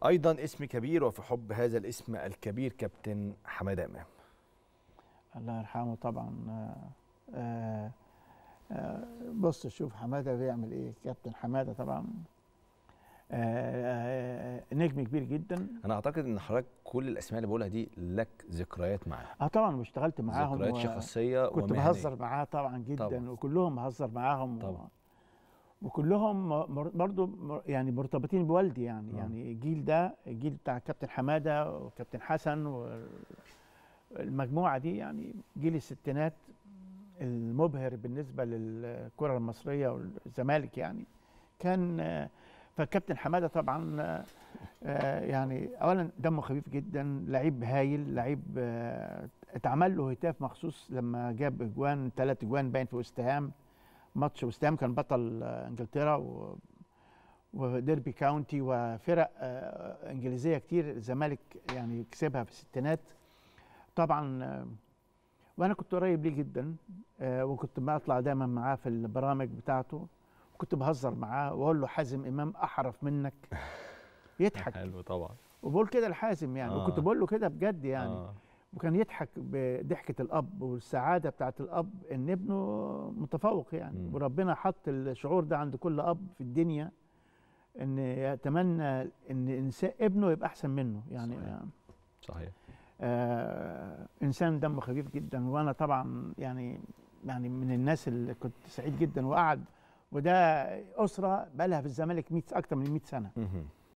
ايضا اسم كبير وفي حب هذا الاسم الكبير كابتن حماده امام الله يرحمه طبعا آه، آه، آه، بص شوف حماده بيعمل ايه كابتن حماده طبعا آه، آه، نجم كبير جدا انا اعتقد ان حضرتك كل الاسماء اللي بقولها دي لك ذكريات معاه اه طبعا واشتغلت معاهم ذكريات و- شخصيه كنت ومهنية. بهزر معاه طبعا جدا طبعاً. وكلهم بهزر معاهم و- طبعاً. وكلهم مر- برضو مر- يعني مرتبطين بوالدي يعني آه. يعني الجيل ده الجيل بتاع كابتن حماده وكابتن حسن والمجموعه دي يعني جيل الستينات المبهر بالنسبه للكره المصريه والزمالك يعني كان آه، فكابتن حماده طبعا آه، آه، يعني اولا دمه خفيف جدا لعيب هايل لعيب آه، اتعمل له هتاف مخصوص لما جاب اجوان ثلاث اجوان باين في وست هام ماتش وست هام كان بطل آه، انجلترا و وديربي كاونتي وفرق آه، انجليزيه كتير الزمالك يعني كسبها في الستينات طبعا آه، وانا كنت قريب ليه جدا آه، وكنت بطلع دايما معاه في البرامج بتاعته وكنت بهزر معاه واقول له حازم امام احرف منك يضحك حلو طبعا وبقول كده لحازم يعني آه. وكنت بقول له كده بجد يعني آه. وكان يضحك بضحكه الاب والسعاده بتاعت الاب ان ابنه متفوق يعني مم. وربنا حط الشعور ده عند كل اب في الدنيا ان يتمنى ان انسان ابنه يبقى احسن منه يعني صحيح. آه صحيح آه انسان دمه خفيف جدا وانا طبعا يعني يعني من الناس اللي كنت سعيد جدا وقعد وده اسره بقى لها في الزمالك 100 اكتر من 100 سنه مهم.